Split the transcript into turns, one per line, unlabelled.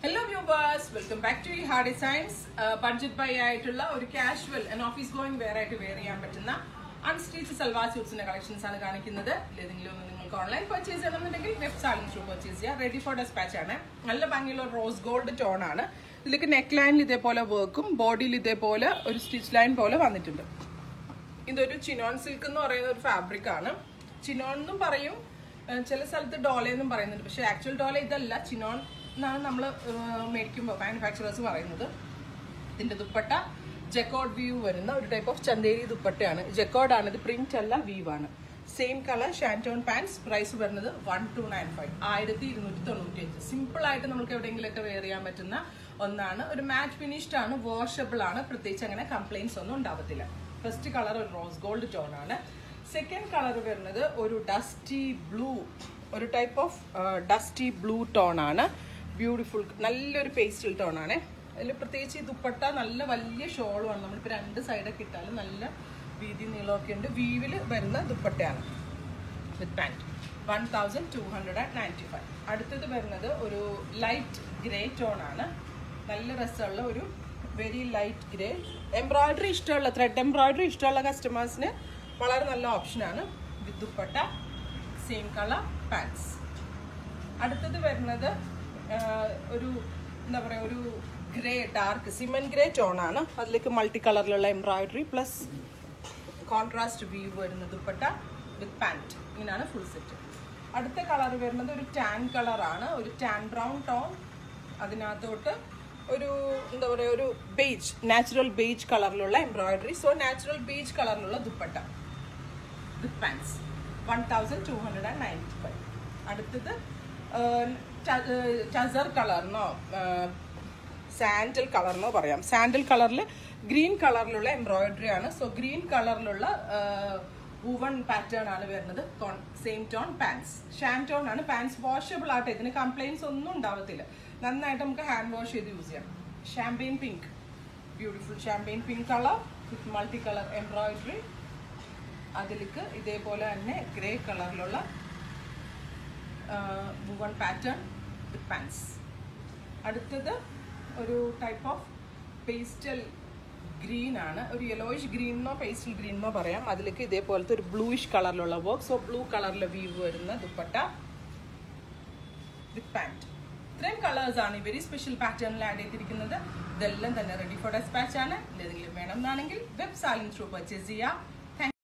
hello viewers welcome back to ഈ hard designs budget buy ആയിട്ടുള്ള ഒരു casual and office going wear ആയിട്ട് wear ചെയ്യാൻ പറ്റുന്ന അൺസ്റ്റിച്ച് സൽവാർ സ്യൂട്ട്സിന്റെ കളക്ഷൻസ് ആണ് കാണിക്കുന്നത് ഏതെങ്കിലും ഒന്ന് നിങ്ങൾക്ക് ഓൺലൈൻ പർച്ചേസ് ചെയ്യണമെന്നുണ്ടെങ്കിൽ വെബ് സാലിംഗ് ത്രൂ പർച്ചേസ് ചെയ്യാം റെഡി ഫോർ ഡെസ്പാച്ച് ആണ് നല്ല ഭംഗിയുള്ള റോസ് ഗോൾഡ് ടോൺ ആണ് ഇതിലേക്ക് നെക്ക് ലൈനിൽ ഇതേപോലെ വർക്കും ബോഡിയിൽ ഇതേപോലെ ഒരു സ്റ്റിച്ച് ലൈൻ പോലെ വന്നിട്ടുണ്ട് ഇതൊരു ചിനോൺ സിൽക്ക് എന്ന് പറയുന്ന ഒരു ഫാബ്രിക് ആണ് ചിനോൺ എന്നും പറയും ഏഹ് ചില സ്ഥലത്ത് ഡോല എന്നും പറയുന്നുണ്ട് പക്ഷെ ആക്ച്വൽ ഡോല ഇതല്ല ചിനോൺ എന്നാണ് നമ്മൾ മേടിക്കുമ്പോൾ മാനുഫാക്ചറേഴ്സ് പറയുന്നത് ഇതിന്റെ ദുപ്പട്ട ജക്കോഡ് വ്യൂ വരുന്ന ഒരു ടൈപ്പ് ഓഫ് ചന്തേരി ദുപ്പട്ടയാണ് ജക്കോഡ് ആണ് ഇത് പ്രിന്റ് അല്ല വീവ് ആണ് same colour shantoon pants price വരുന്നത് വൺ ടു നയൻ ഫൈവ് ആയിരത്തി ഇരുന്നൂറ്റി തൊണ്ണൂറ്റി അഞ്ച് സിമ്പിൾ ആയിട്ട് നമുക്ക് എവിടെയെങ്കിലുമൊക്കെ വെയർ ചെയ്യാൻ പറ്റുന്ന ഒന്നാണ് ഒരു മാറ്റ് ഫിനിഷ്ഡ് ആണ് വാഷബിൾ ആണ് പ്രത്യേകിച്ച് അങ്ങനെ കംപ്ലൈൻസ് ഒന്നും ഉണ്ടാവത്തില്ല ഫസ്റ്റ് കളർ ഒരു റോസ് ഗോൾഡ് ടോൺ ആണ് സെക്കൻഡ് കളർ വരുന്നത് ഒരു ഡസ്റ്റി ബ്ലൂ ഒരു type of dusty blue tone ആണ് ബ്യൂട്ടിഫുൾ നല്ലൊരു പേസ്റ്റൽ ടോൺ ആണ് അതിൽ പ്രത്യേകിച്ച് ഈ ദുപ്പട്ട നല്ല വലിയ ഷോളുമാണ് നമ്മളിപ്പോൾ രണ്ട് സൈഡൊക്കെ ഇട്ടാലും നല്ല വീതി നീളമൊക്കെ ഉണ്ട് വീവിൽ വരുന്ന ദുപ്പട്ടയാണ് with pant one thousand two hundred and ninety five അടുത്തത് വരുന്നത് ഒരു ലൈറ്റ് ഗ്രേ ടോൺ ആണ് നല്ല രസമുള്ള ഒരു വെരി ലൈറ്റ് ഗ്രേ എംബ്രോയിഡറി ഇഷ്ടമുള്ള ത്രെഡ് എംബ്രോയിഡറി ഇഷ്ടമുള്ള കസ്റ്റമേഴ്സിന് വളരെ നല്ല ഓപ്ഷനാണ് with dupatta same colour pants അടുത്തത് വരുന്നത് ആ, ഒരു എന്താ പറയുക ഒരു ഗ്രേ ഡാർക്ക് സിമൻ ഗ്രേ ടോണാണ് അതിലേക്ക് മൾട്ടി കളറിലുള്ള എംബ്രോയിഡറി പ്ലസ് കോൺട്രാസ്റ്റ് വ്യൂ വരുന്ന ദുപ്പട്ട വിത്ത് പാൻറ്റ് ഇങ്ങനെയാണ് ഫുൾ സെറ്റ് അടുത്ത കളർ വരുന്നത് ഒരു ടാൻ കളറാണ് ഒരു ടാൻ ബ്രൗൺ ടോൺ അതിനകത്തോട്ട് ഒരു എന്താ പറയുക ഒരു ബേജ് നാച്ചുറൽ ബേജ് കളറിലുള്ള എംബ്രോയിഡറി സോ നാച്ചുറൽ ബേജ് കളറിലുള്ള dupatta with pants one thousand two hundred and ninety five അടുത്തത് ചസർ കളറിനോ സാൻഡൽ കളറിനോ പറയാം സാൻഡൽ കളറിൽ ഗ്രീൻ കളറിലുള്ള എംബ്രോയിഡറി ആണ് സോ ഗ്രീൻ കളറിലുള്ള വുവൺ പാറ്റേൺ ആണ് വരുന്നത് same tone pants shantoon ആണ് പാൻസ് വാഷബിൾ ആട്ടെ ഇതിന് കംപ്ലൈൻസ് ഒന്നും ഉണ്ടാവത്തില്ല നന്നായിട്ട് നമുക്ക് ഹാൻഡ് വാഷ് ചെയ്ത് യൂസ് ചെയ്യാം champagne pink beautiful champagne pink colour with multi colour embroidery അതിലേക്ക് ഇതേപോലെ തന്നെ ഗ്രേ കളറിലുള്ള വുവൺ പാറ്റേൺ വിത്ത് പാൻസ് അടുത്തത് ഒരു ടൈപ്പ് ഓഫ് പേസ്റ്റൽ ഗ്രീൻ ആണ് ഒരു യെലോയിഷ് ഗ്രീനെന്നോ പേസ്റ്റൽ ഗ്രീനെന്നോ പറയാം അതിലേക്ക് ഇതേപോലത്തെ ഒരു ബ്ലൂയിഷ് കളറിലുള്ള വർക്ക് സോ ബ്ലൂ കളറിലെ വീവ് വരുന്ന ദുപ്പട്ട വിത്ത് പാൻറ്റ് ഇത്രയും കളേഴ്സ് ആണ് ഈ വെരി സ്പെഷ്യൽ പാറ്റേണിൽ ആഡ് ചെയ്തിരിക്കുന്നത് ഇതെല്ലാം തന്നെ റെഡി ഫോർ ഡെസ്പാച്ച് ആണ് എന്തെങ്കിലും വേണം എന്നാണെങ്കിൽ വെബ് സാലിംഗ് ത്രൂ പർച്ചേസ് ചെയ്യാം